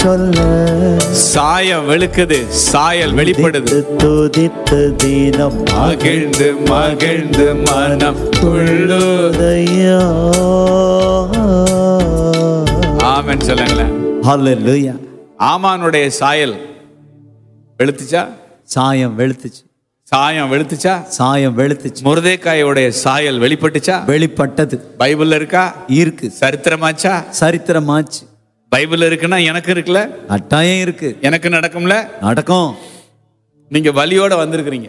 சொல்ல சாயம் வெளுக்குது சாயல் வெளிப்படுது துதித்து தினம் மகிழ்ந்து மகிழ்ந்து மனம் துள்ளு மகிழ்ந்தையா ஆமென் சொல்லுங்களேன் ஹalleluya ஆமானுடைய சாயல் வெளுத்துச்சா சாயம் வெளுத்துச்சு சாயம் வெளுத்துச்சா சாயம் வெளுத்துச்சு முருதேக்காயோடைய சாயல் வெளிப்பட்டுச்சா வெளிப்பட்டது பைபிள்ல இருக்கா இருக்கு சரித்திரமாச்சா சரித்திரமாச்சு பைபிள்ல இருக்குன்னா எனக்கு இருக்குல்ல கட்டாயம் இருக்கு எனக்கு நடக்கும்ல நடக்கும் நீங்க வலியோட வந்திருக்கிறீங்க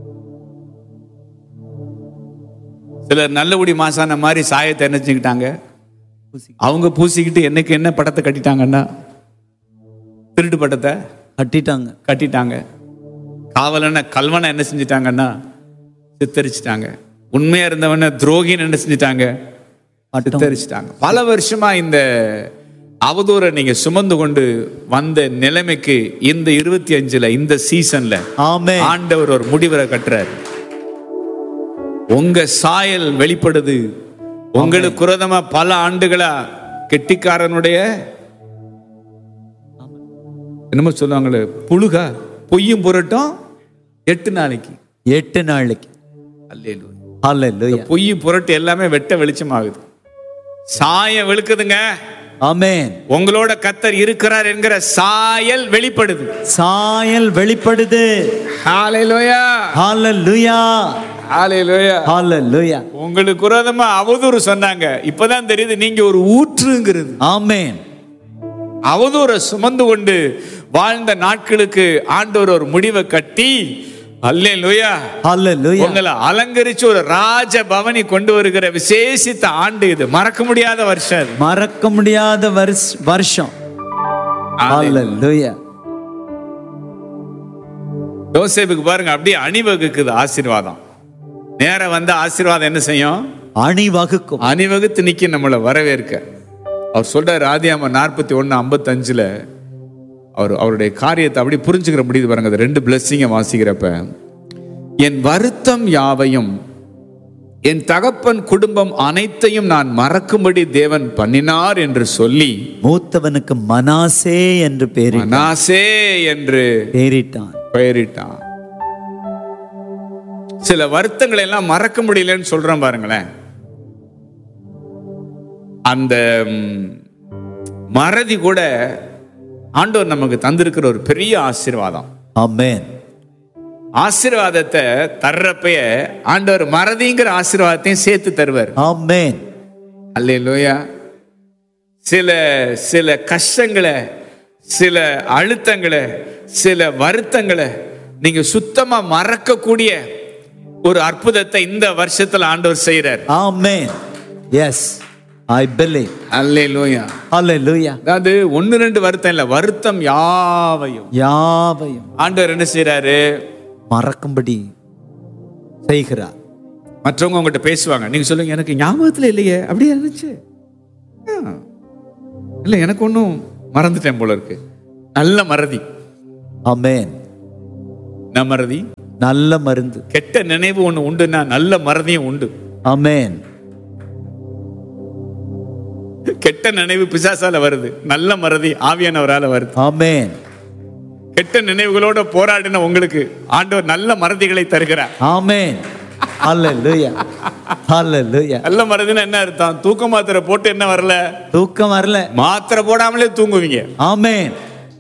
சிலர் நல்லபடி மாசான மாதிரி சாயத்தை நினைச்சுக்கிட்டாங்க அவங்க பூசிக்கிட்டு என்னைக்கு என்ன படத்தை கட்டிட்டாங்கன்னா திருட்டு பட்டத்தை கட்டிட்டாங்க கட்டிட்டாங்க காவலனை கல்வனை என்ன செஞ்சிட்டாங்கன்னா சித்தரிச்சிட்டாங்க உண்மையா இருந்தவன துரோகின்னு என்ன செஞ்சிட்டாங்க பட்டம் சித்தரிச்சிட்டாங்க பல வருஷமா இந்த அவதூறை நீங்க சுமந்து கொண்டு வந்த நிலைமைக்கு இந்த இருபத்தி அஞ்சுல இந்த சீசன்ல ஆமே ஆண்டவர் ஒரு முடிவரை கட்டுறார் உங்க சாயல் வெளிப்படுது உங்களுக்கு குரதமா பல ஆண்டுகளா கெட்டிக்காரனுடைய என்னமோ சொல்லுவாங்களே புழுகா பொய்யும் புரட்டும் எட்டு நாளைக்கு எட்டு நாளைக்கு அல்லேலூயா ஹalleluya பொய்யும் புரட்டு எல்லாமே வெட்ட வெளிச்சமாகுது சாயம் வெளுக்குதுங்க ஆமென் உங்களோட கத்தர் இருக்கிறார் என்கிற சாயல் வெளிப்படுது சாயல் வெளிப்படுது ஹalleluya ஹalleluya ஹalleluya ஹalleluya உங்களுக்கு விரோதமா அவதூறு சொன்னாங்க இப்பதான் தெரியுது நீங்க ஒரு ஊற்றுங்கிறது ஆமென் அவதூறை சுமந்து கொண்டு வாழ்ந்த நாட்களுக்கு ஆண்டவர் ஒரு முடிவை கட்டி அல்லேலூயா ஹalleluya உங்களை அலங்கரிச்சு ஒரு ராஜ பவனி கொண்டு வருகிற விசேஷித்த ஆண்டு இது மறக்க முடியாத வருஷம் அது மறக்க முடியாத வருஷ- வருஷம் ஹalleluya யோசேப்புக்கு பாருங்க அப்படியே அணிவகுக்குது ஆசீர்வாதம் நேர வந்த ஆசீர்வாதம் என்ன செய்யும் அணி வகுக்கும் அணிவகுத்து நிக்க நம்மளை வரவேற்க அவர் சொல்றாரு ஆதியாம நாற்பத்தி ஒன்று ஐம்பத்தஞ்சுல அவர் அவருடைய காரியத்தை அப்படி புரிஞ்சுக்கிற முடியுது பாருங்க அந்த ரெண்டு பிளஸ்ஸிங்கை வாசிக்கிறப்ப என் வருத்தம் யாவையும் என் தகப்பன் குடும்பம் அனைத்தையும் நான் மறக்கும்படி தேவன் பண்ணினார் என்று சொல்லி மூத்தவனுக்கு மனாசே என்று பேரிட்டான் மனாசே என்று பேரிட்டான் பெயரிட்டான் சில வருத்தங்களை எல்லாம் மறக்க முடியலன்னு சொல்றேன் பாருங்களேன் அந்த ம், மறதி கூட ஆண்டவர் நமக்கு தந்திருக்கிற ஒரு பெரிய ஆசீர்வாதம் ஆமென் ஆசீர்வாதத்தை தர்றப்பய ஆண்டவர் மறதிங்கிற ஆசீர்வாதத்தையும் சேர்த்து தருவார் ஆமென் அல்லேலூயா சில சில கஷ்டங்களை சில அழுத்தங்களை சில வருத்தங்களை நீங்க சுத்தமா மறக்கக்கூடிய ஒரு அற்புதத்தை இந்த வருஷத்துல ஆண்டவர் செய்யறார் ஆமென் எஸ் ஐ பிலீவ் அல்லேலூயா ஹalleluya அதாவது ஒன்னு ரெண்டு வருத்தம் இல்ல வருத்தம் யாவையும் யாவையும் ஆண்டவர் என்ன செய்யறாரு மறக்கும்படி செய்கிறார் மற்றவங்க உங்ககிட்ட பேசுவாங்க நீங்க சொல்லுங்க எனக்கு ஞாபகத்துல இல்லையே அப்படியே இருந்துச்சு ஆ. இல்ல எனக்கு ஒன்றும் மறந்துட்டேன் போல இருக்கு நல்ல மறதி ஆமென் என்ன மறதி நல்ல மருந்து கெட்ட நினைவு ஒண்ணு உண்டுன்னா நல்ல மறதியும் உண்டு ஆமென் கெட்ட நினைவு பிசாசால வருது நல்ல மறதி ஆவியானவரால வருது ஆமென் கெட்ட நினைவுகளோட போராடின உங்களுக்கு ஆண்டவர் நல்ல மறதிகளை தருகிறார் ஆமென் ஹalleluya ஹalleluya நல்ல மறதினா என்ன அர்த்தம் தூக்க மாத்திரை போட்டு என்ன வரல தூக்கம் வரல மாத்திரை போடாமலே தூங்குவீங்க ஆமென்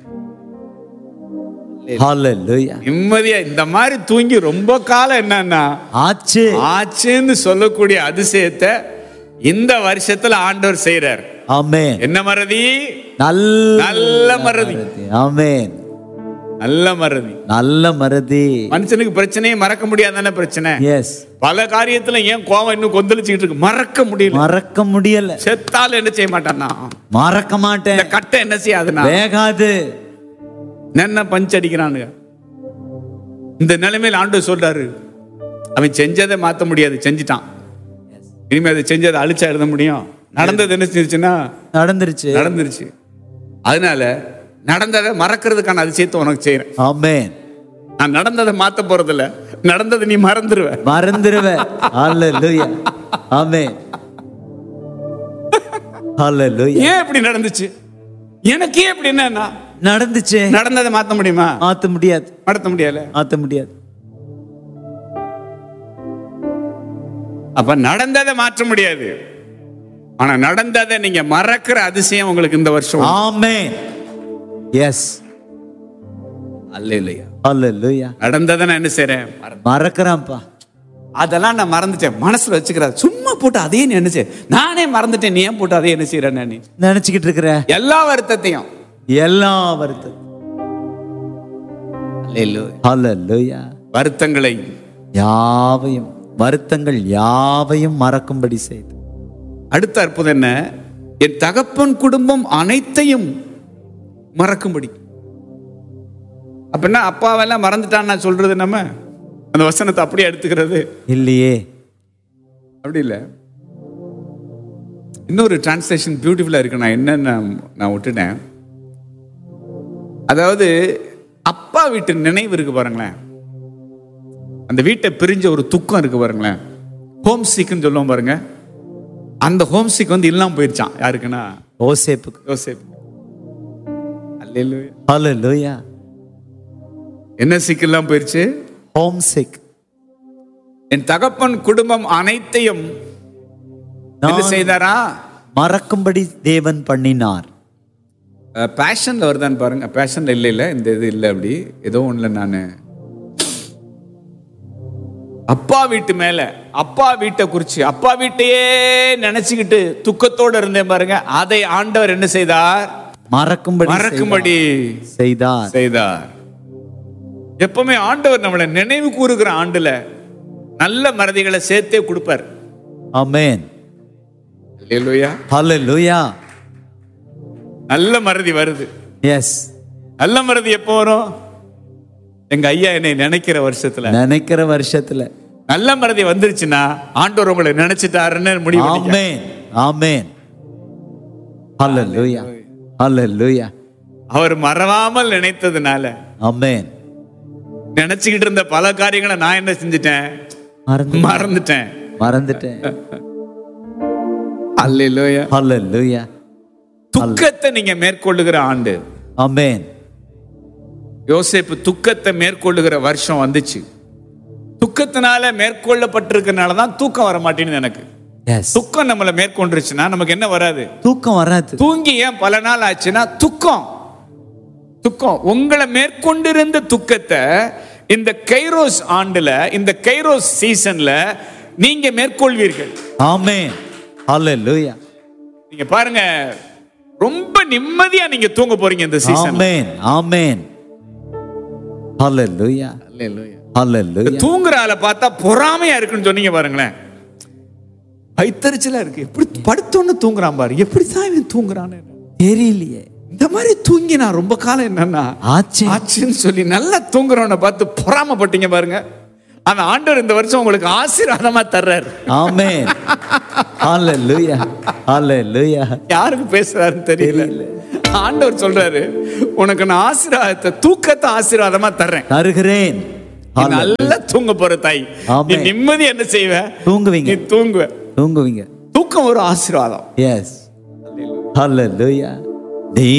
ஹalleluya நிம்மதியா இந்த மாதிரி தூங்கி ரொம்ப காலம் என்னன்னா ஆச்சு ஆச்சுன்னு சொல்லக்கூடிய அதிசயத்தை இந்த வருஷத்துல ஆண்டவர் செய்யறார் ஆமென் என்ன மறதி நல்ல நல்ல மறதி ஆமென் நல்ல மறதி நல்ல மறதி மனுஷனுக்கு பிரச்சனையே மறக்க முடியாதானே பிரச்சனை எஸ் பல காரியத்துல ஏன் கோவம் இன்னும் கொந்தளிச்சுக்கிட்டு இருக்கு மறக்க முடியல மறக்க முடியல செத்தாலும் என்ன செய்ய மாட்டானா மறக்க இந்த மாட்டேன் கட்டை என்ன செய்யாதுன்னா வேகாது என்ன பஞ்ச் அடிக்கிறானுங்க இந்த நிலைமையில ஆண்டு சொல்றாரு அவன் செஞ்சதை மாத்த முடியாது செஞ்சிட்டான் இனிமே அதை செஞ்சதை அழிச்சா எழுத முடியும் நடந்தது என்ன செஞ்சுச்சுன்னா நடந்துருச்சு நடந்துருச்சு அதனால நடந்ததை மறக்கிறதுக்கான அதிசயத்தை உனக்கு செய்யறேன் ஆமென் நான் நடந்ததை மாத்த போறதில்ல நடந்ததை நீ மறந்துருவ மறந்துருவ ஹalleluya ஆமென் ஹalleluya ஏன் இப்படி நடந்துச்சு எனக்கே எப்படி என்னன்னா நடந்துச்சு நடந்ததை மாத்த முடியுமா மாத்த முடியாது நடத்த முடியல மாத்த முடியாது அப்ப நடந்ததை மாற்ற முடியாது ஆனா நடந்ததை நீங்க மறக்கிற அதிசயம் உங்களுக்கு இந்த வருஷம் ஆமென் எஸ் அல்ல இல்லையா அல்லேலூயா நடந்ததை நான் என்ன செய்றேன் மறந்து- மறக்கறான்ப்பா அதெல்லாம் நான் மறந்துட்டேன் மனசுல வச்சுக்கிறேன் சும்மா போட்டு அதையே நினைச்சேன் நானே மறந்துட்டேன் நீ ஏன் போட்டு அதையே என்ன செய்யற நீ நினைச்சுக்கிட்டு இருக்கிற எல்லா வருத்தத்தையும் எல்லா வருத்தம் அல்லேலூயா வருத்தங்களை யாவையும் வருத்தங்கள் யாவையும் மறக்கும்படி செய்து அடுத்த அற்புதம் என்ன என் தகப்பன் குடும்பம் அனைத்தையும் மறக்கும்படி அப்படின்னா அப்பாவெல்லாம் மறந்துட்டான்னு நான் சொல்றது நம்ம அந்த வசனத்தை அப்படியே எடுத்துக்கிறது இல்லையே அப்படி இல்லை இன்னொரு டிரான்ஸ்லேஷன் பியூட்டிஃபுல்லாக இருக்கு நான் என்னன்னு நான் விட்டுட்டேன் அதாவது அப்பா வீட்டு நினைவு இருக்கு பாருங்களேன் அந்த வீட்டை பிரிஞ்ச ஒரு துக்கம் இருக்கு பாருங்களேன் ஹோம் சீக்குன்னு சொல்லுவோம் பாருங்க அந்த ஹோம் சீக் வந்து இல்லாம போயிருச்சான் யாருக்குன்னா ஓசேப்புக்கு யோசேப் அல்லேலூயா அல்லேலூயா என்ன சீக்கு இல்லாம போயிருச்சு ஹோம் சிக் என் தகப்பன் குடும்பம் அனைத்தையும் என்ன நான் செய்தாரா மறக்கும்படி தேவன் பண்ணினார் பேஷனில் வருதான்னு பாருங்க பேஷனில் இல்லை இல்லை இந்த இது இல்லை அப்படி ஏதோ ஒன்றில் நான் அப்பா வீட்டு மேல அப்பா வீட்டை குறிச்சு அப்பா வீட்டையே நினைச்சுக்கிட்டு துக்கத்தோட இருந்தேன் பாருங்க அதை ஆண்டவர் என்ன செய்தார் மறக்கும்படி மறக்கும்படி செய்தார் செய்தார் எப்பவுமே ஆண்டவர் நம்மளை நினைவு கூறுகிற ஆண்டுல நல்ல மறதிகளை சேர்த்தே கொடுப்பார் ஆமென் அல்லேலூயா அல்லேலூயா நல்ல மறதி வருது எஸ் நல்ல மறதி எப்போ வரும் எங்க ஐயா என்னை நினைக்கிற வருஷத்துல நினைக்கிற வருஷத்துல நல்ல மறதி வந்துருச்சுன்னா ஆண்டவர் உங்களை நினைச்சிட்டாருன்னு முடிவு பண்ணிக்க. ஆமென் ஆமென் அல்லேலூயா அல்லேலூயா அவர் மறவாமல் நினைத்ததுனால ஆமென் நினைச்சுக்கிட்டு இருந்த பல காரியங்களை நான் என்ன செஞ்சுட்டேன் மறந்து மறந்துட்டேன் மறந்துட்டேன் அல்லேலூயா அல்லேலூயா துக்கத்தை நீங்க மேற்கொள்ளுகிற ஆண்டு ஆமென் யோசேப்பு துக்கத்தை மேற்கொள்ளுகிற வருஷம் வந்துச்சு துக்கத்தினால மேற்கொள்ளப்பட்டிருக்கனால தான் தூக்கம் வர மாட்டேங்குது எனக்கு எஸ் துக்கம் நம்மளை மேற்கொண்டுருச்சுன்னா நமக்கு என்ன வராது தூக்கம் வராது தூங்கி ஏன் பல நாள் ஆச்சுன்னா துக்கம் துக்கம் உங்களை மேற்கொண்டிருந்த துக்கத்தை இந்த கைரோஸ் ஆண்டுல இந்த கைரோஸ் சீசன்ல நீங்க மேற்கொள்வீர்கள் ஆமென் அல்லேலூயா நீங்க பாருங்க ரொம்ப நிம்மதியா நீங்க தூங்க போறீங்க இந்த சீசன் ஆமென் ஆமென் அல்லேலூயா அல்லேலூயா தூங்குற ஆளை பார்த்தா பொறாமையா இருக்குன்னு சொன்னீங்க பாருங்களேன் வைத்தறிச்சலா இருக்கு எப்படி படுத்தோன்னு தூங்குறான் பாரு எப்படிதான் இவன் தூங்குறான்னு தெரியலையே இந்த மாதிரி தூங்கி நான் ரொம்ப காலம் என்னன்னா ஆச்சே ஆச்சுன்னு சொல்லி நல்லா தூங்குறவனை பார்த்து பொறாமப்பட்டீங்க பாருங்க அந்த ஆண்டவர் இந்த வருஷம் உங்களுக்கு ஆசீர்வாதமா தர்றாரு ஆமென் அல்லேலூயா அல்லேலூயா யாருக்கு பேசுறாருன்னு தெரியல ஆண்டவர் சொல்றாரு உனக்கு நான் ஆசீர்வாதத்தை தூக்கத்தை ஆசீர்வாதமா தர்றேன் தருகிறேன் நீ நல்லா தூங்க போற தாய் நீ ஆமென். நிம்மதி என்ன செய்வ தூங்குவீங்க நீ தூங்குவ தூங்குவீங்க தூக்கம் ஒரு ஆசீர்வாதம் எஸ் அல்லேலூயா நீ